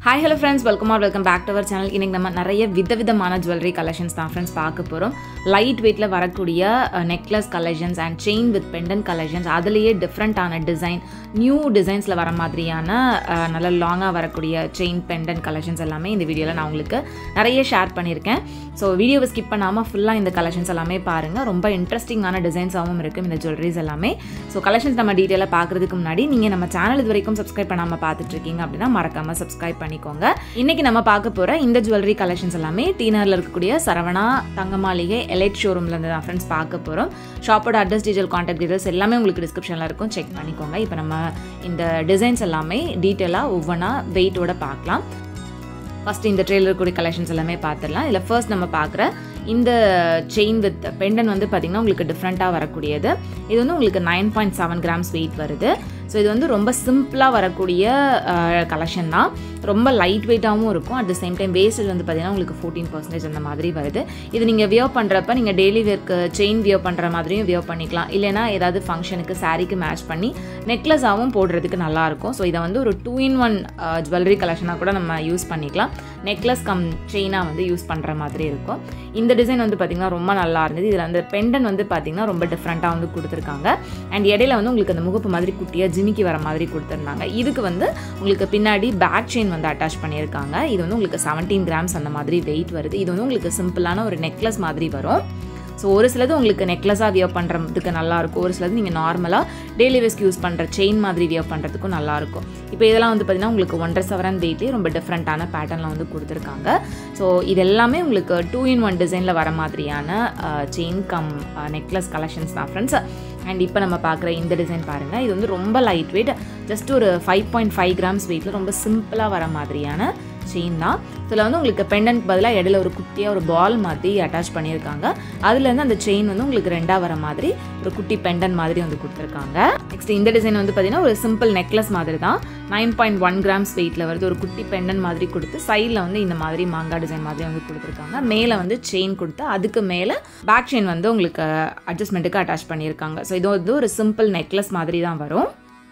hi hello friends welcome or welcome back to our channel இன்றைக்கி நம்ம நிறைய விதவிதமான ஜுவல்லரி கலெக்ஷன்ஸ் தான் ஃப்ரெண்ட்ஸ் பார்க்க போகிறோம் லைட் வெயிட்டில் வரக்கூடிய necklace collections and chain with pendant collections அதுலேயே டிஃப்ரெண்ட்டான டிசைன் நியூ டிசைன்ஸில் வர மாதிரியான அஹ், நல்ல லாங்காக வரக்கூடிய செயின் பெண்டன் கலெக்ஷன்ஸ் எல்லாமே இந்த வீடியோவில் நான் உங்களுக்கு நிறைய ஷேர் பண்ணியிருக்கேன் ஸோ வீடியோவை ஸ்கிப் பண்ணாமல் ஃபுல்லாக இந்த கலெக்ஷன்ஸ் எல்லாமே பாருங்கள் ரொம்ப இன்ட்ரெஸ்டிங்கான டிசைன்ஸாகவும் இருக்கும் இந்த ஜுவல்லரிஸ் எல்லாமே ஸோ கலெக்ஷன்ஸ் நம்ம டீட்டெயிலாக பார்க்குறதுக்கு முன்னாடி நீங்கள் நம்ம சேனல் இது வரைக்கும் சப்ஸ்கிரைப் பண்ணாமல் பார்த்துட்டு இருக்கீங்க அப்படின்னா மறக்காமல் சப்ஸ்கிரைப் பண்ணிக்கோங்க இன்னைக்கு நம்ம பார்க்க போகிற இந்த ஜுவல்லரி கலெக்ஷன்ஸ் எல்லாமே டீனரில் இருக்கக்கூடிய சரவணா தங்க மாளிகை எலைட் ஷோரூம்லேருந்து தான் ஃப்ரெண்ட்ஸ் பார்க்க போகிறோம் ஷாப்போட அட்ரஸ் டீட்டெயில் காண்டாக்ட் டீட்டெயில்ஸ் எல்லாமே உங்களுக்கு டிஸ்கிரிப்ஷனில் இருக்கும் செக் பண்ணிக்கோங்க இப்போ நம்ம இந்த டிசைன்ஸ் எல்லாமே டீட்டெயிலாக ஒவ்வொன்றா வெயிட்டோட பார்க்கலாம் ஃபஸ்ட்டு இந்த ட்ரெயிலர் இருக்கக்கூடிய கலெக்ஷன்ஸ் எல்லாமே பார்த்துடலாம் இதில் ஃபர்ஸ்ட் நம்ம பார்க்குற இந்த செயின் வித் பெண்டன் வந்து பார்த்திங்கன்னா உங்களுக்கு டிஃப்ரெண்ட்டாக வரக்கூடியது இது வந்து உங்களுக்கு nine point seven grams weight வருது ஸோ இது வந்து ரொம்ப சிம்பிளாக வரக்கூடிய கலெக்ஷன் தான் ரொம்ப லைட் வெயிட்டாகவும் இருக்கும் at the same time wastage வந்து பார்த்திங்கன்னா உங்களுக்கு ஃபோர்டீன் பர்சன்டேஜ் அந்த மாதிரி வருது இது நீங்கள் வியோ பண்ணுறப்ப நீங்கள் டெய்லி வேர்க்கு செயின் வியோ பண்ணுற மாதிரியும் வியோ பண்ணிக்கலாம் இல்லைனா ஏதாவது ஃபங்க்ஷனுக்கு சாரீக்கு மேட்ச் பண்ணி நெக்லஸாகவும் போடுறதுக்கு நல்லாயிருக்கும் ஸோ இதை வந்து ஒரு டூ இன் ஒன் ஜுவல்லரி கலெக்ஷனாக கூட நம்ம யூஸ் பண்ணிக்கலாம் நெக்லஸ் கம் செயினாக வந்து யூஸ் பண்ணுற மாதிரி இருக்கும் இந்த டிசைன் வந்து பார்த்திங்கன்னா ரொம்ப நல்லா இருந்தது இதில் அந்த பெண்டன் வந்து பார்த்திங்கன்னா ரொம்ப டிஃப்ரெண்ட்டாக வந்து கொடுத்துருக்காங்க அண்ட் இடையில வந்து உங்களுக்கு அந்த முகப்பு மாதிரி குட்டியாக ஜிமிக்கி வர மாதிரி கொடுத்துருந்தாங்க இதுக்கு வந்து உங்களுக்கு பின்னாடி பேக் செயின் வந்து அட்டாச் பண்ணியிருக்காங்க இது வந்து உங்களுக்கு செவன்டீன் கிராம்ஸ் அந்த மாதிரி வெயிட் வருது இது வந்து உங்களுக்கு சிம்பிளான ஒரு நெக்லஸ் மாதிரி வரும் ஸோ ஒரு சிலது உங்களுக்கு நெக்லஸாக வியோ பண்ணுறதுக்கு நல்லாயிருக்கும் ஒரு சிலது நீங்கள் நார்மலாக டெய்லி வேஸ்க்கு யூஸ் பண்ணுற செயின் மாதிரி வியோ பண்ணுறதுக்கும் நல்லாயிருக்கும் இப்போ இதெல்லாம் வந்து பார்த்திங்கன்னா உங்களுக்கு ஒன்றரை சவரன் வெயிட்லேயே ரொம்ப டிஃப்ரெண்ட்டான பேட்டர்னில் வந்து கொடுத்துருக்காங்க ஸோ இது எல்லாமே உங்களுக்கு டூ இன் ஒன் டிசைனில் வர மாதிரியான செயின் கம் நெக்லஸ் கலெக்ஷன்ஸ் தான் ஃப்ரெண்ட்ஸ் அண்ட் இப்போ நம்ம பார்க்குற இந்த டிசைன் பாருங்கள் இது வந்து ரொம்ப லைட் வெயிட் ஜஸ்ட் ஒரு ஃபைவ் பாயிண்ட் ஃபைவ் கிராம்ஸ் வெயிட்டில் ரொம்ப சிம்பிளாக வர மாதிரியான செயின் தான் இதில் வந்து உங்களுக்கு பெண்டன்ட் பதிலாக இடையில ஒரு குட்டியாக ஒரு பால் மாதிரி அட்டாச் பண்ணியிருக்காங்க அதுலேருந்து அந்த செயின் வந்து உங்களுக்கு ரெண்டாக வர மாதிரி ஒரு குட்டி பெண்டன் மாதிரி வந்து கொடுத்துருக்காங்க நெக்ஸ்ட் இந்த டிசைன் வந்து பார்த்தீங்கன்னா ஒரு சிம்பிள் நெக்லஸ் மாதிரி தான் நைன் பாயிண்ட் ஒன் கிராம்ஸ் வெயிட்டில் வருது ஒரு குட்டி பெண்டன் மாதிரி கொடுத்து சைடில் வந்து இந்த மாதிரி மாங்காய் டிசைன் மாதிரி வந்து கொடுத்துருக்காங்க மேலே வந்து செயின் கொடுத்து அதுக்கு மேலே பேக் செயின் வந்து உங்களுக்கு அட்ஜஸ்ட்மெண்ட்டுக்கு அட்டாச் பண்ணியிருக்காங்க ஸோ இது வந்து ஒரு சிம்பிள் நெக்லஸ் மாதிரி தான் வரும்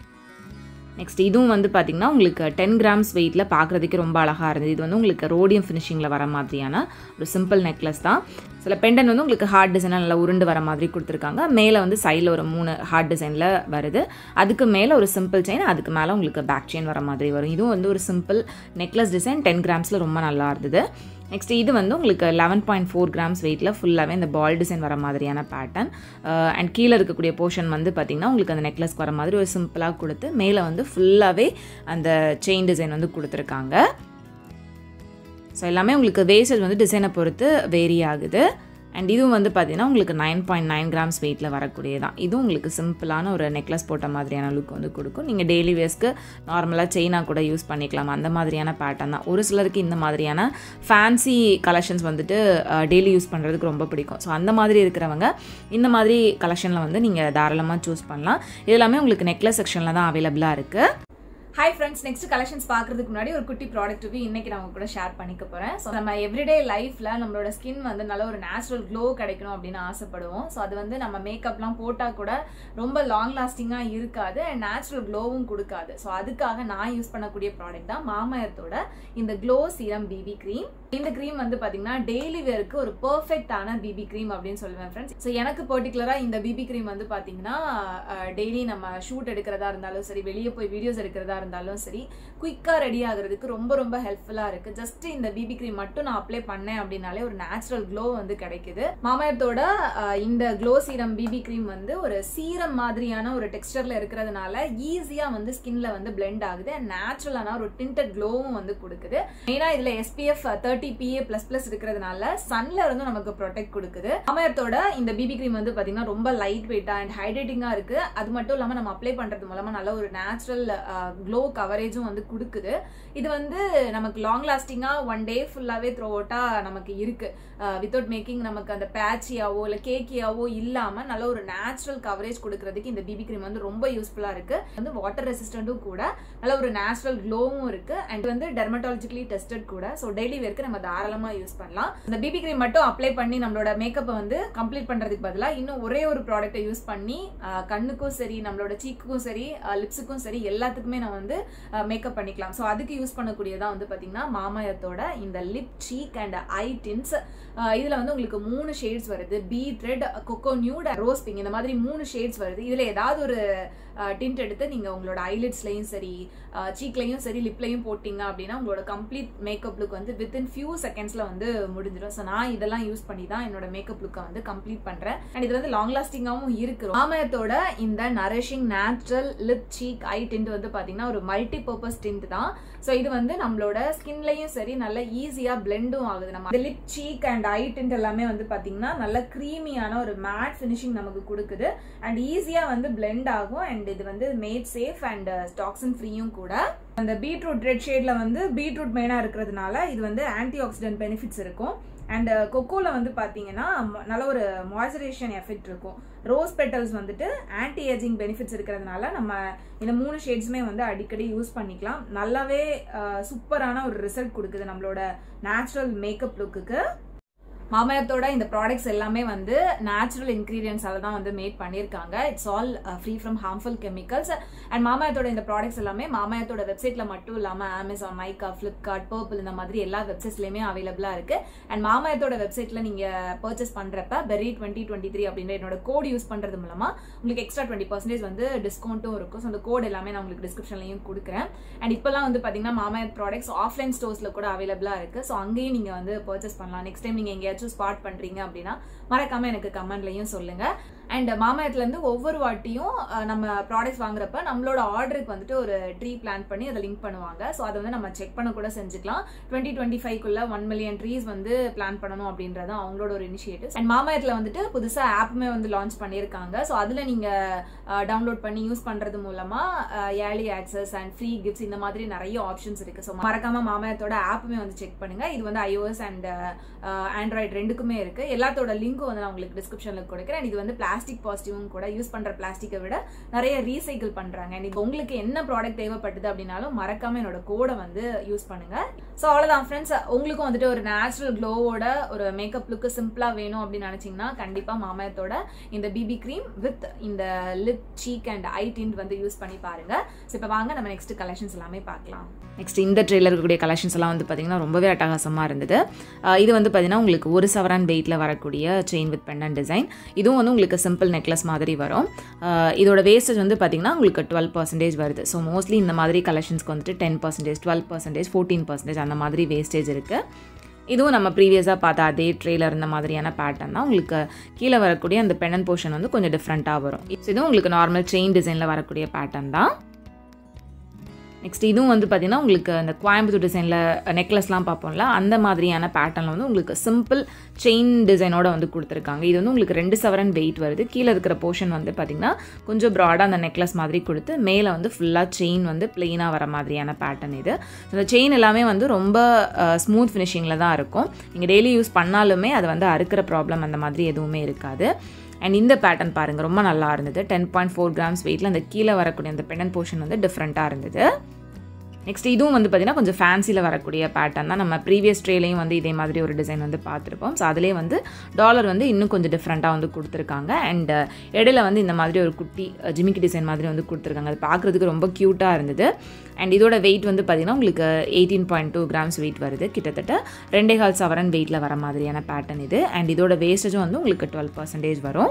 நெக்ஸ்ட் இதுவும் வந்து பார்த்திங்கன்னா உங்களுக்கு டென் கிராம்ஸ் வெயிட்டில் பார்க்குறதுக்கு ரொம்ப அழகாக இருந்தது இது வந்து உங்களுக்கு ரோடியம் ஃபினிஷிங்கில் வர மாதிரியான ஒரு சிம்பிள் நெக்லஸ் தான் சில பெண்டன் வந்து உங்களுக்கு ஹார்ட் டிசைனாக நல்லா உருண்டு வர மாதிரி கொடுத்துருக்காங்க மேலே வந்து சைடில் ஒரு மூணு ஹார்ட் டிசைனில் வருது அதுக்கு மேலே ஒரு சிம்பிள் செயின் அதுக்கு மேலே உங்களுக்கு பேக் செயின் வர மாதிரி வரும் இதுவும் வந்து ஒரு சிம்பிள் நெக்லஸ் டிசைன் டென் கிராம்ஸில் ரொம்ப நல்லா இருந்தது நெக்ஸ்ட் இது வந்து உங்களுக்கு லெவன் பாயிண்ட் ஃபோர் கிராம்ஸ் வெயிட்டில் ஃபுல்லாகவே இந்த பால் டிசைன் வர மாதிரியான பேட்டர்ன் அண்ட் கீழே இருக்கக்கூடிய போர்ஷன் வந்து பார்த்திங்கன்னா உங்களுக்கு அந்த நெக்லஸ்க்கு வர மாதிரி ஒரு சிம்பிளாக கொடுத்து மேலே வந்து ஃபுல்லாகவே அந்த செயின் டிசைன் வந்து கொடுத்துருக்காங்க ஸோ எல்லாமே உங்களுக்கு வேஸ்டேஜ் வந்து டிசைனை பொறுத்து வேரி ஆகுது அண்ட் இதுவும் வந்து பார்த்தீங்கன்னா உங்களுக்கு நைன் பாயிண்ட் நைன் கிராம்ஸ் வெயிட்டில் வரக்கூடியதான் இதுவும் உங்களுக்கு சிம்பிளான ஒரு நெக்லஸ் போட்ட மாதிரியான லுக் வந்து கொடுக்கும் நீங்கள் டெய்லி வேஸ்க்கு நார்மலாக செயினாக கூட யூஸ் பண்ணிக்கலாம் அந்த மாதிரியான பேட்டர்ன் தான் ஒரு சிலருக்கு இந்த மாதிரியான ஃபேன்சி கலெக்ஷன்ஸ் வந்துட்டு டெய்லி யூஸ் பண்ணுறதுக்கு ரொம்ப பிடிக்கும் ஸோ அந்த மாதிரி இருக்கிறவங்க இந்த மாதிரி கலெக்ஷனில் வந்து நீங்கள் தாராளமாக சூஸ் பண்ணலாம் இது எல்லாமே உங்களுக்கு நெக்லஸ் செக்ஷனில் தான் அவைலபிளாக இருக்குது ஹாய் ஃப்ரெண்ட்ஸ் நெக்ஸ்ட் கலெக்ஷன்ஸ் பார்க்கறதுக்கு முன்னாடி ஒரு குட்டி ப்ராடக்ட் ரிவ்யூ இன்னைக்கு நான் உங்க கூட ஷேர் பண்ணிக்க போறேன் ஸோ நம்ம எவ்ரிடே லைஃப்ல நம்மளோட ஸ்கின் வந்து நல்ல ஒரு நேச்சுரல் க்ளோ கிடைக்கணும் அப்படின்னு ஆசைப்படுவோம் ஸோ அது வந்து நம்ம மேக்கப்லாம் போட்டா கூட ரொம்ப லாங் லாஸ்டிங்கா இருக்காது அண்ட் நேச்சுரல் க்ளோவும் கொடுக்காது ஸோ அதுக்காக நான் யூஸ் பண்ணக்கூடிய ப்ராடக்ட் தான் மாமயத்தோட இந்த க்ளோ சீரம் பிபி க்ரீம் இந்த க்ரீம் வந்து பாத்தீங்கன்னா டெய்லி வேருக்கு ஒரு பெர்ஃபெக்டான பிபி க்ரீம் அப்படின்னு சொல்லுவேன் ஃப்ரெண்ட்ஸ் ஸோ எனக்கு பர்டிகுலரா இந்த பிபி க்ரீம் வந்து பாத்தீங்கன்னா டெய்லி நம்ம ஷூட் எடுக்கிறதா இருந்தாலும் சரி வெளியே போய் வீடியோஸ் எடுக்கிறதா இருந்தாலும் சரி குயிக்காக ரெடி ஆகுறதுக்கு ரொம்ப ரொம்ப ஹெல்ப்ஃபுல்லாக இருக்கு ஜஸ்ட் இந்த பிபி க்ரீம் மட்டும் நான் அப்ளை பண்ணேன் அப்படின்னாலே ஒரு நேச்சுரல் க்ளோ வந்து கிடைக்குது மாமயத்தோட அஹ், இந்த க்ளோ சீரம் பிபி க்ரீம் வந்து ஒரு சீரம் மாதிரியான ஒரு டெக்ஸ்டர்ல இருக்கிறதுனால ஈஸியா வந்து ஸ்கின்ல வந்து பிளெண்ட் ஆகுது அண்ட் நேச்சுரலான ஒரு டிண்டட் க்ளோவும் வந்து கொடுக்குது மெயினா இதுல SPF thirty PA plus plus இருக்கிறதுனால சன்ல இருந்து நமக்கு ப்ரொடெக்ட் கொடுக்குது மாமயத்தோட இந்த பிபி க்ரீம் வந்து பாத்தீங்கன்னா ரொம்ப லைட் வெயிட்டா அண்ட் ஹைட்ரேட்டிங்கா இருக்கு அது மட்டும் இல்லாம நம்ம அப்ளை பண்றது மூலமா நல்ல ஒரு நேச்சுரல் க்ளோ கவரேஜும் வந்து கொடுக்குது இது வந்து நமக்கு லாங் லாஸ்டிங்கா ஒன் டே ஃபுல்லாவே த்ரோ அவுட்டா நமக்கு இருக்கு வித்தவுட் மேக்கிங் நமக்கு அந்த பேச்சியாவோ இல்ல கேக்கியாவோ இல்லாம நல்ல ஒரு நேச்சுரல் கவரேஜ் கொடுக்கறதுக்கு இந்த பிபி க்ரீம் வந்து ரொம்ப யூஸ்ஃபுல்லா இருக்கு வந்து வாட்டர் ரெசிஸ்டன்ட்டும் கூட நல்ல ஒரு நேச்சுரல் க்ளோவும் இருக்கு அண்ட் வந்து டெர்மட்டாலஜிக்கலி டெஸ்டட் கூட ஸோ டெய்லி வேர்க்கு நம்ம தாராளமா யூஸ் பண்ணலாம் இந்த பிபி க்ரீம் மட்டும் அப்ளை பண்ணி நம்மளோட மேக்கப்பை வந்து கம்ப்ளீட் பண்றதுக்கு பதிலா இன்னும் ஒரே ஒரு ப்ராடக்ட்டை யூஸ் பண்ணி அஹ், கண்ணுக்கும் சரி நம்மளோட சீக்குக்கும் சரி லிப்ஸுக்கும் சரி எல்லாத்துக்குமே நான் வந்து வந்து மேக்கப் பண்ணிக்கலாம் ஸோ அதுக்கு யூஸ் பண்ணக்கூடியதான் வந்து பார்த்தீங்கன்னா மாமயத்தோட இந்த lip cheek and eye tints இதில் வந்து உங்களுக்கு மூணு ஷேட்ஸ் வருது beet red cocoa nude rose pink இந்த மாதிரி மூணு ஷேட்ஸ் வருது இதில் ஏதாவது ஒரு டிண்ட் எடுத்து நீங்கள் உங்களோட ஐலிட்ஸ்லையும் சரி சீக்லையும் சரி லிப்லையும் போட்டிங்க அப்படின்னா உங்களோட கம்ப்ளீட் மேக்கப் லுக் வந்து வித்தின் ஃபியூ செகண்ட்ஸில் வந்து முடிஞ்சிடும் ஸோ நான் இதெல்லாம் யூஸ் பண்ணி தான் என்னோட மேக்கப் லுக்கை வந்து கம்ப்ளீட் பண்ணுறேன் அண்ட் இது வந்து லாங் லாஸ்டிங்காகவும் இருக்கு மாமயத்தோட இந்த nourishing natural lip cheek eye tint வந்து பார்த்தீங்கன்னா ஒரு மல்டி பர்பஸ் டிண்ட் தான் ஸோ இது வந்து நம்மளோட ஸ்கின்லையும் சரி நல்ல ஈஸியாக பிளெண்டும் ஆகுது நம்ம lip cheek and eye tint எல்லாமே வந்து பார்த்தீங்கன்னா நல்ல க்ரீமியான ஒரு மேட் ஃபினிஷிங் நமக்கு கொடுக்குது அண்ட் ஈஸியாக வந்து பிளெண்ட் ஆகும் அண்ட் இது வந்து மேட் சேஃப் அண்ட் டாக்ஸின் ஃப்ரீயும் கூட அந்த பீட்ரூட் ரெட் ஷேட்ல வந்து பீட்ரூட் மெயினாக இருக்கிறதுனால இது வந்து ஆன்டி ஆக்சிடென்ட் பெனிஃபிட்ஸ் இருக்கும் அண்ட் கொக்கோல வந்து பார்த்தீங்கன்னா நல்ல ஒரு மாய்ஸ்சரைசேஷன் எஃபெக்ட் இருக்கும் ரோஸ் பெட்டல்ஸ் வந்துட்டு ஆன்டி ஏஜிங் பெனிஃபிட்ஸ் இருக்கிறதுனால நம்ம இந்த மூணு ஷேட்ஸுமே வந்து அடிக்கடி யூஸ் பண்ணிக்கலாம் நல்லாவே சூப்பரான ஒரு ரிசல்ட் கொடுக்குது நம்மளோட நேச்சுரல் மேக்கப் லுக்குக்கு மாமயத்தோட இந்த ப்ராடக்ட்ஸ் எல்லாமே வந்து நேச்சுரல் இன்க்ரீடியன்ஸால தான் வந்து மேட் பண்ணியிருக்காங்க it's all free from harmful chemicals and மாமயத்தோட இந்த ப்ராடக்ட்ஸ் எல்லாமே மாமயத்தோட வெப்சைட்ல மட்டும் இல்லாமல் அமேசான் மைக்கா ஃப்ளிப்கார்ட் பர்பிள் இந்த மாதிரி எல்லா வெப்சைட்ஸ்லையுமே அவைலபிளாக இருக்கு அண்ட் மாமயத்தோட வெப்சைட்ல நீங்க பர்ச்சேஸ் பண்றப்ப பெரி டுவெண்ட்டி டுவெண்ட்டி த்ரீ அப்படின்ற என்னோட கோட் யூஸ் பண்றது மூலமா உங்களுக்கு எக்ஸ்ட்ரா டுவெண்ட்டி பர்சன்டேஜ் வந்து டிஸ்கவுண்ட்டும் இருக்கும் ஸோ அந்த கோட் எல்லாமே நான் உங்களுக்கு டிஸ்கிரிப்ஷன்லையும் கொடுக்குறேன் அண்ட் இப்போலாம் வந்து பார்த்தீங்கன்னா மாமயத் ப்ராடக்ட்ஸ் ஆஃப்லைன் ஸ்டோர்ஸ்ல கூட அவைலபிளாக இருக்கு ஸோ அங்கேயும் நீங்க வந்து பர்ச்சேஸ் பண்ணலாம் நெக்ஸ்ட் டைம் நீங்க எங்கேயாச்சும் ஸ்பாட் பண்றீங்க அப்படின்னா மறக்காம எனக்கு கமெண்ட்லயும் சொல்லுங்க அண்ட் மாமயத்துல இருந்து ஒவ்வொரு வாட்டியும் நம்ம ப்ராடக்ட்ஸ் வாங்குறப்ப நம்மளோட ஆர்டருக்கு வந்துட்டு ஒரு ட்ரீ பிளான் பண்ணி அதை லிங்க் பண்ணுவாங்க ஸோ அதை வந்து நம்ம செக் பண்ண கூட செஞ்சுக்கலாம் டுவெண்ட்டி டுவெண்ட்டி ஃபைவ்க்குள்ள ஒன் மில்லியன் ட்ரீஸ் வந்து பிளான் பண்ணணும் அப்படின்றது அவங்களோட ஒரு இனிஷியேட்டிவ் அண்ட் மாமயத்துல வந்துட்டு புதுசா ஆப்புமே வந்து லான்ச் பண்ணியிருக்காங்க ஸோ அதுல நீங்க டவுன்லோட் பண்ணி யூஸ் பண்றது மூலமா early access and free gifts இந்த மாதிரி நிறைய ஆப்ஷன்ஸ் இருக்கு ஸோ மறக்காம மாமயத்தோட ஆப்புமே வந்து செக் பண்ணுங்க இது வந்து ஐஓஎஸ் அண்ட் ஆண்ட்ராய்டு ரெண்டுக்குமே இருக்கு எல்லாத்தோட லிங்க்கும் வந்து நான் உங்களுக்கு டிஸ்கிரிப்ஷன்ல கொடுக்குறேன் இது வந்து பிளாஸ்டிக் பாசிட்டிவும் கூட யூஸ் பண்ற பிளாஸ்டிக்கை விட நிறைய ரீசைக்கிள் பண்றாங்க அண்ட் உங்களுக்கு என்ன ப்ராடக்ட் தேவைப்பட்டது அப்படின்னாலும் மறக்காம என்னோட கோடை வந்து யூஸ் பண்ணுங்க ஸோ அவ்வளோதான் ஃப்ரெண்ட்ஸ் உங்களுக்கும் வந்துட்டு ஒரு நேச்சுரல் க்ளோவோட ஒரு மேக்கப் லுக்கு சிம்பிளா வேணும் அப்படின்னு நினைச்சீங்கன்னா கண்டிப்பா மாமயத்தோட இந்த பிபி கிரீம் வித் இந்த lip cheek and eye tint வந்து யூஸ் பண்ணி பாருங்க ஸோ இப்போ வாங்க நம்ம நெக்ஸ்ட் கலெக்ஷன்ஸ் எல்லாமே பார்க்கலாம் நெக்ஸ்ட் இந்த ட்ரெயிலர் இருக்கக்கூடிய கலெக்ஷன்ஸ் எல்லாம் வந்து பார்த்தீங்கன்னா ரொம்பவே அட்டகாசமாக இருந்தது இது வந்து பார்த்தீங்கன்னா உங்களுக்கு ஒரு சவரன் வெயிட்டில் வரக்கூடிய செயின் வித் பெண்டன் டிசைன் இதுவும் வந்து உங்களுக்கு சிம்பிள் நெக்லஸ் மாதிரி வரும் இதோட வேஸ்டேஜ் வந்து பார்த்தீங்கன்னா உங்களுக்கு டுவெல் பர்சன்டேஜ் வருது ஸோ மோஸ்ட்லி இந்த மாதிரி கலெக்ஷன்ஸ்க்கு வந்துட்டு ten percentage twelve percentage fourteen percentage அந்த மாதிரி வேஸ்டேஜ் இருக்குது இதுவும் நம்ம ப்ரீவியஸாக பார்த்த அதே ட்ரெயிலர் இந்த மாதிரியான பேட்டர்ன் தான் உங்களுக்கு கீழே வரக்கூடிய அந்த பெண்ணன் போர்ஷன் வந்து கொஞ்சம் டிஃப்ரெண்ட்டாக வரும் இதுவும் உங்களுக்கு நார்மல் செயின் டிசைனில் வரக்கூடிய பேட்டர்ன் தான் நெக்ஸ்ட் இதுவும் வந்து பார்த்திங்கன்னா உங்களுக்கு அந்த கோயம்புத்தூர் டிசைனில் நெக்லஸ்லாம் பார்ப்போம்ல அந்த மாதிரியான பேட்டர்னில் வந்து உங்களுக்கு சிம்பிள் செயின் டிசைனோட வந்து கொடுத்துருக்காங்க இது வந்து உங்களுக்கு ரெண்டு சவரன் வெயிட் வருது கீழே இருக்கிற போர்ஷன் வந்து பார்த்திங்கன்னா கொஞ்சம் ப்ராடாக அந்த நெக்லஸ் மாதிரி கொடுத்து மேலே வந்து ஃபுல்லாக செயின் வந்து பிளெயினாக வர மாதிரியான பேட்டர்ன் இது இந்த செயின் எல்லாமே வந்து ரொம்ப ஸ்மூத் ஃபினிஷிங்கில் தான் இருக்கும் நீங்கள் டெய்லி யூஸ் பண்ணாலுமே அது வந்து அறுக்கிற ப்ராப்ளம் அந்த மாதிரி எதுவுமே இருக்காது அண்ட் இந்த பேட்டர்ன் பாருங்கள் ரொம்ப நல்லா இருந்தது டென் பாயிண்ட் ஃபோர் கிராம்ஸ் வெயிட்டில் அந்த கீழே வரக்கூடிய அந்த பெண்டன் போர்ஷன் வந்து டிஃப்ரெண்ட்டாக இருந்தது நெக்ஸ்ட் இதுவும் வந்து பார்த்திங்கன்னா கொஞ்சம் ஃபேன்சியில் வரக்கூடிய பேட்டர்ன் தான் நம்ம ப்ரீவியஸ் ட்ரேலையும் வந்து இதே மாதிரி ஒரு டிசைன் வந்து பார்த்துருப்போம் ஸோ அதிலே வந்து டாலர் வந்து இன்னும் கொஞ்சம் டிஃப்ரெண்ட்டாக வந்து கொடுத்துருக்காங்க அண்ட் இடையில வந்து இந்த மாதிரி ஒரு குட்டி ஜிமிக்கி டிசைன் மாதிரி வந்து கொடுத்துருக்காங்க அது பார்க்குறதுக்கு ரொம்ப க்யூட்டாக இருந்தது அண்ட் இதோட வெயிட் வந்து பார்த்திங்கன்னா உங்களுக்கு eighteen point two grams weight வருது கிட்டத்தட்ட ரெண்டே கால் சவரன் வெயிட்டில் வர மாதிரியான பேட்டர்ன் இது அண்ட் இதோட வேஸ்டேஜும் வந்து உங்களுக்கு டுவெல் பர்சன்டேஜ் வரும்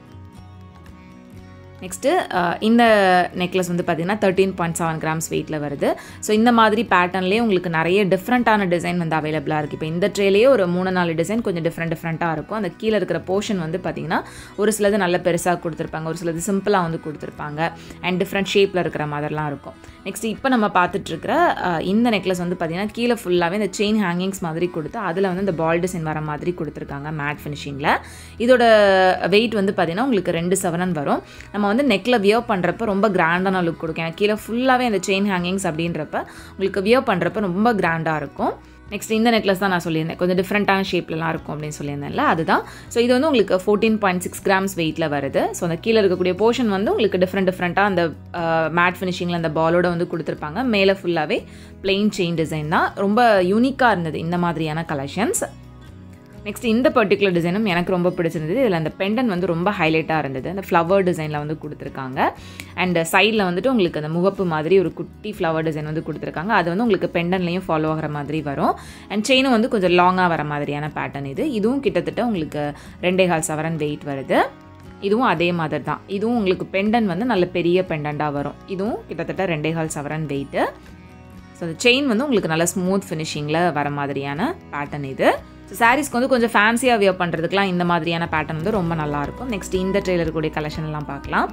நெக்ஸ்ட்டு இந்த நெக்லஸ் வந்து பார்த்திங்கன்னா தேர்ட்டீன் பாயிண்ட் செவன் கிராம்ஸ் வெயிட்டில் வருது ஸோ இந்த மாதிரி பேட்டர்ன்லேயே உங்களுக்கு நிறைய டிஃப்ரெண்ட்டான டிசைன் வந்து அவைலபிளாக இருக்குது இப்போ இந்த ட்ரேலேயே ஒரு மூணு நாலு டிசைன் கொஞ்சம் டிஃப்ரெண்ட் டிஃப்ரெண்ட்டாக இருக்கும் அந்த கீழே இருக்கிற போர்ஷன் வந்து பார்த்திங்கன்னா ஒரு சிலது நல்ல பெருசாக கொடுத்துருப்பாங்க ஒரு சிலது சிம்பிளாக வந்து கொடுத்துருப்பாங்க அண்ட் டிஃப்ரெண்ட் ஷேப்பில் இருக்கிற மாதிரிலாம் இருக்கும் நெக்ஸ்ட் இப்போ நம்ம பார்த்துட்ருக்கிற இந்த நெக்லஸ் வந்து பார்த்திங்கன்னா கீழே ஃபுல்லாகவே இந்த செயின் ஹேங்கிங்ஸ் மாதிரி கொடுத்து அதில் வந்து இந்த பால் டிசைன் வர மாதிரி கொடுத்துருக்காங்க மேட் ஃபினிஷிங்கில் இதோட வெயிட் வந்து பார்த்திங்கன்னா உங்களுக்கு ரெண்டு செவனன் வரும் நம்ம வந்து நெக்கில் வியர் பண்ணுறப்ப ரொம்ப கிராண்டான லுக் கொடுக்கும் எனக்கு கீழே ஃபுல்லாகவே அந்த செயின் ஹேங்கிங்ஸ் அப்படின்றப்ப உங்களுக்கு வியர் பண்ணுறப்ப ரொம்ப கிராண்டாக இருக்கும் நெக்ஸ்ட் இந்த நெக்லஸ் தான் நான் சொல்லியிருந்தேன் கொஞ்சம் டிஃப்ரெண்ட்டான ஷேப்லலாம் இருக்கும் அப்படின்னு சொல்லியிருந்தேன்ல அதுதான் ஸோ இது வந்து உங்களுக்கு ஃபோர்டீன் பாயிண்ட் சிக்ஸ் கிராம்ஸ் வெயிட்டில் வருது ஸோ அந்த கீழே இருக்கக்கூடிய போர்ஷன் வந்து உங்களுக்கு டிஃப்ரெண்ட் டிஃப்ரெண்ட்டாக அந்த மேட் ஃபினிஷிங்கில் அந்த பாலோட வந்து கொடுத்துருப்பாங்க மேலே ஃபுல்லாகவே பிளெயின் செயின் டிசைன் தான் ரொம்ப யூனிக்காக இருந்தது இந்த மாதிரியான கலெக்ஷன்ஸ் நெக்ஸ்ட் இந்த பர்டிகுலர் டிசைனும் எனக்கு ரொம்ப பிடிச்சிருந்தது இதில் அந்த பெண்டன் வந்து ரொம்ப ஹைலைட்டாக இருந்தது அந்த ஃப்ளவர் டிசைனில் வந்து கொடுத்துருக்காங்க அண்ட் சைடில் வந்துட்டு உங்களுக்கு அந்த முகப்பு மாதிரி ஒரு குட்டி ஃப்ளவர் டிசைன் வந்து கொடுத்துருக்காங்க அது வந்து உங்களுக்கு பெண்டன்லேயும் ஃபாலோ ஆகிற மாதிரி வரும் அண்ட் செயினும் வந்து கொஞ்சம் லாங்காக வர மாதிரியான பேட்டர்ன் இது இதுவும் கிட்டத்தட்ட உங்களுக்கு ரெண்டே கால் சவரன் வெயிட் வருது இதுவும் அதே மாதிரி தான் இதுவும் உங்களுக்கு பெண்டன் வந்து நல்ல பெரிய பெண்டண்டாக வரும் இதுவும் கிட்டத்தட்ட ரெண்டே கால் சவரன் வெயிட்டு ஸோ அந்த செயின் வந்து உங்களுக்கு நல்ல ஸ்மூத் ஃபினிஷிங்கில் வர மாதிரியான பேட்டர்ன் இது ஸோ சாரீஸ்க்கு வந்து கொஞ்சம் ஃபேன்சியாக வியர் பண்ணுறதுக்குலாம் இந்த மாதிரியான பேட்டர்ன் வந்து ரொம்ப நல்லாயிருக்கும் நெக்ஸ்ட் இந்த ட்ரெயிலர் கூடிய கலெக்ஷன்லாம் பார்க்கலாம்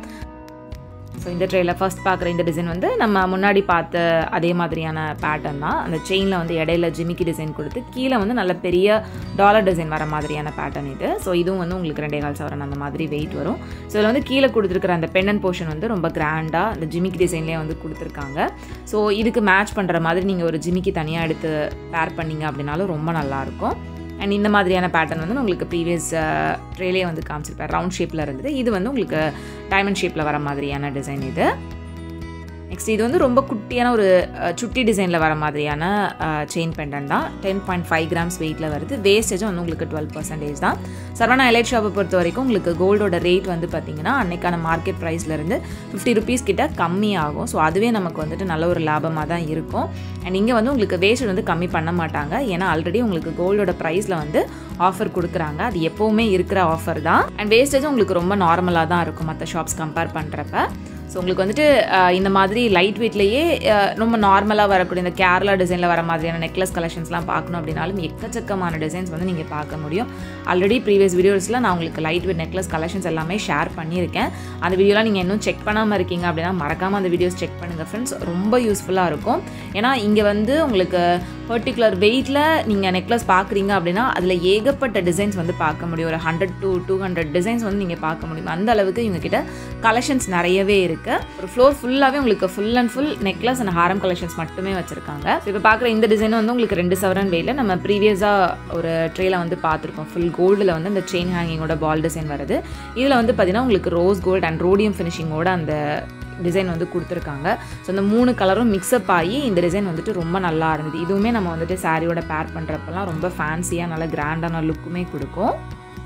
ஸோ இந்த ட்ரெயில ஃபர்ஸ்ட் பார்க்குற இந்த டிசைன் வந்து நம்ம முன்னாடி பார்த்த அதே மாதிரியான பேட்டர்ன் தான் அந்த செயினில் வந்து இடையில ஜிமிக்கி டிசைன் கொடுத்து கீழே வந்து நல்ல பெரிய டாலர் டிசைன் வர மாதிரியான பேட்டர்ன் இது ஸோ இதுவும் வந்து உங்களுக்கு ரெண்டே கால் சவரன் அந்த மாதிரி வெயிட் வரும் ஸோ இதில் வந்து கீழே கொடுத்துருக்கிற அந்த பெண்ணன் போர்ஷன் வந்து ரொம்ப கிராண்டாக அந்த ஜிமிக்கி டிசைன்லேயே வந்து கொடுத்துருக்காங்க ஸோ இதுக்கு மேட்ச் பண்ணுற மாதிரி நீங்கள் ஒரு ஜிமிக்கி தனியாக எடுத்து பேர் பண்ணீங்க அப்படின்னாலும் ரொம்ப நல்லாயிருக்கும் அண்ட் இந்த மாதிரியான பேட்டர்ன் வந்து உங்களுக்கு ப்ரீவியஸ் ட்ரேலே வந்து காமிச்சிருப்பேன் ரவுண்ட் ஷேப்பில் இருந்தது இது வந்து உங்களுக்கு டைமண்ட் ஷேப்பில் வர மாதிரியான டிசைன் இது நெக்ஸ்ட் இது வந்து ரொம்ப குட்டியான ஒரு அஹ், சுட்டி டிசைனில் வர மாதிரியான செயின் பெண்டன் தான் டென் பாயிண்ட் ஃபைவ் கிராம்ஸ் வெயிட்டில் வருது வேஸ்டேஜும் வந்து உங்களுக்கு டுவெல் பர்சன்டேஜ் தான் சரவணா எலைட் ஷாப்பை பொறுத்த வரைக்கும் உங்களுக்கு கோல்டோட ரேட் வந்து பார்த்தீங்கன்னா அன்னைக்கான மார்க்கெட் ப்ரைஸ்லேருந்து ஃபிஃப்டி ருபீஸ் கிட்ட கம்மியாகும் ஸோ அதுவே நமக்கு வந்துட்டு நல்ல ஒரு லாபமாக தான் இருக்கும் அண்ட் இங்கே வந்து உங்களுக்கு வேஸ்ட் வந்து கம்மி பண்ண மாட்டாங்க ஏன்னா ஆல்ரெடி உங்களுக்கு கோல்டோட ப்ரைஸில் வந்து ஆஃபர் கொடுக்குறாங்க அது எப்போவுமே இருக்கிற ஆஃபர் தான் அண்ட் வேஸ்டேஜும் உங்களுக்கு ரொம்ப நார்மலாக தான் இருக்கும் மற்ற ஷாப்ஸ் கம்பேர் பண்ணுறப்ப ஸோ உங்களுக்கு வந்துட்டு அஹ், இந்த மாதிரி லைட் வெயிட்லேயே ரொம்ப நார்மலாக வரக்கூடிய இந்த கேரளா டிசைனில் வர மாதிரியான நெக்லஸ் கலெக்ஷன்ஸ்லாம் பார்க்கணும் அப்படின்னாலும் எக்கச்சக்கமான டிசைன்ஸ் வந்து நீங்கள் பார்க்க முடியும் ஆல்ரெடி ப்ரீவியஸ் வீடியோஸில் நான் உங்களுக்கு லைட் வெயிட் நெக்லஸ் கலெக்ஷன்ஸ் எல்லாமே ஷேர் பண்ணியிருக்கேன் அந்த வீடியோலாம் நீங்கள் இன்னும் செக் பண்ணாமல் இருக்கீங்க அப்படின்னா மறக்காமல் அந்த வீடியோஸ் செக் பண்ணுங்கள் ஃப்ரெண்ட்ஸ் ரொம்ப யூஸ்ஃபுல்லாக இருக்கும் ஏன்னா இங்கே வந்து உங்களுக்கு பர்டிகுலர் வெயிட்டில் நீங்கள் நெக்லஸ் பார்க்குறீங்க அப்படின்னா அதில் ஏகப்பட்ட டிசைன்ஸ் வந்து பார்க்க முடியும் ஒரு hundred to two hundred designs வந்து நீங்கள் பார்க்க முடியும் அந்த அளவுக்கு இவங்க கிட்ட கலெக்ஷன்ஸ் நிறையவே இருக்குது ஒரு ஃப்ளோர் ஃபுல்லாகவே உங்களுக்கு full and full necklace and ஹாரம் கலெக்ஷன்ஸ் மட்டுமே வச்சுருக்காங்க இப்போ பார்க்குற இந்த டிசைன் வந்து உங்களுக்கு ரெண்டு சவரன் வெயில நம்ம ப்ரீவியஸாக ஒரு ட்ரேல வந்து பார்த்துருக்கோம் ஃபுல் கோல்டில் வந்து அந்த செயின் ஹேங்கிங்கோட பால் டிசைன் வருது இதில் வந்து பார்த்தீங்கன்னா உங்களுக்கு ரோஸ் கோல்டு அண்ட் ரோடியம் ஃபினிஷிங்கோட அந்த டிசைன் வந்து கொடுத்துருக்காங்க ஸோ இந்த மூணு கலரும் மிக்சப் ஆகி இந்த டிசைன் வந்துட்டு ரொம்ப நல்லா இருந்தது இதுவுமே நம்ம வந்துட்டு சாரியோட பேர் பண்ணுறப்பெல்லாம் ரொம்ப ஃபேன்சியாக நல்ல கிராண்டான லுக்குமே கொடுக்கும்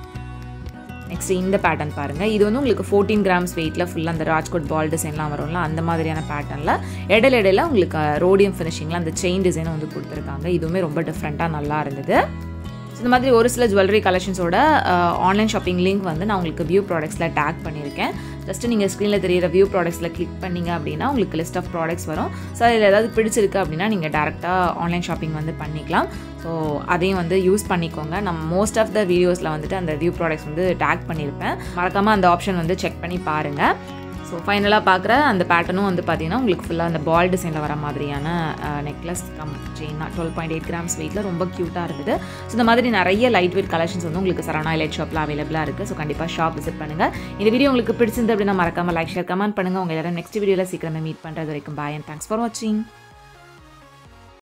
நெக்ஸ்ட் இந்த பேட்டர்ன் பாருங்கள் இது வந்து உங்களுக்கு ஃபோர்டீன் கிராம்ஸ் வெயிட்டில் ஃபுல்லாக அந்த ராஜ்கோட் பால் டிசைன்லாம் வரும்ல அந்த மாதிரியான பேட்டர்னில் இடையில இடையில உங்களுக்கு ரோடியம் ஃபினிஷிங்கில் அந்த செயின் டிசைனும் வந்து கொடுத்துருக்காங்க இதுவுமே ரொம்ப டிஃப்ரெண்ட்டாக நல்லா இருந்தது ஸோ இந்த மாதிரி ஒரு சில ஜுவல்லரி கலெக்ஷன்ஸோட ஆன்லைன் ஷாப்பிங் லிங்க் வந்து நான் உங்களுக்கு வியூ ப்ராடக்ட்ஸில் டேக் பண்ணியிருக்கேன் ஜஸ்ட்டு நீங்கள் ஸ்க்ரீனில் தெரியிற வியூ ப்ராடக்ட்ஸில் கிளிக் பண்ணீங்க அப்படின்னா உங்களுக்கு லிஸ்ட் ஆஃப் ப்ராடக்ட்ஸ் வரும் ஸோ அதில் ஏதாவது பிடிச்சிருக்கு அப்படின்னா நீங்கள் டேரெக்டாக ஆன்லைன் ஷாப்பிங் வந்து பண்ணிக்கலாம் ஸோ அதையும் வந்து யூஸ் பண்ணிக்கோங்க நம்ம மோஸ்ட் ஆஃப் த வீடியோஸில் வந்துட்டு அந்த வியூ ப்ராடக்ட்ஸ் வந்து டேக் பண்ணியிருப்பேன் மறக்காமல் அந்த ஆப்ஷன் வந்து செக் பண்ணி பாருங்கள் ஸோ ஃபைனலாக பார்க்குற அந்த பேட்டர்னும் வந்து பார்த்தீங்கன்னா உங்களுக்கு ஃபுல்லாக அந்த பால் டிசைனில் வர மாதிரியான necklace cum chain twelve point eight grams வெயிட்டில் ரொம்ப க்யூட்டாக இருந்தது ஸோ இந்த மாதிரி நிறைய லைட் வெயிட் கலெக்ஷன்ஸ் வந்து உங்களுக்கு சரவணா லைட் ஷாப்பில் அவைலபிளாக இருக்குது ஸோ கண்டிப்பாக ஷாப் விசிட் பண்ணுங்கள் இந்த வீடியோ உங்களுக்கு பிடிச்சிருந்து அப்படின்னா மறக்காமல் லைக் ஷேர் கமெண்ட் பண்ணுங்கள் உங்கள் எல்லாரும் நெக்ஸ்ட் வீடியோவில் சீக்கிரமே மீட் பண்ணுறது வரைக்கும் பாய் அண்ட் தேங்க்ஸ் ஃபார் வாட்சிங்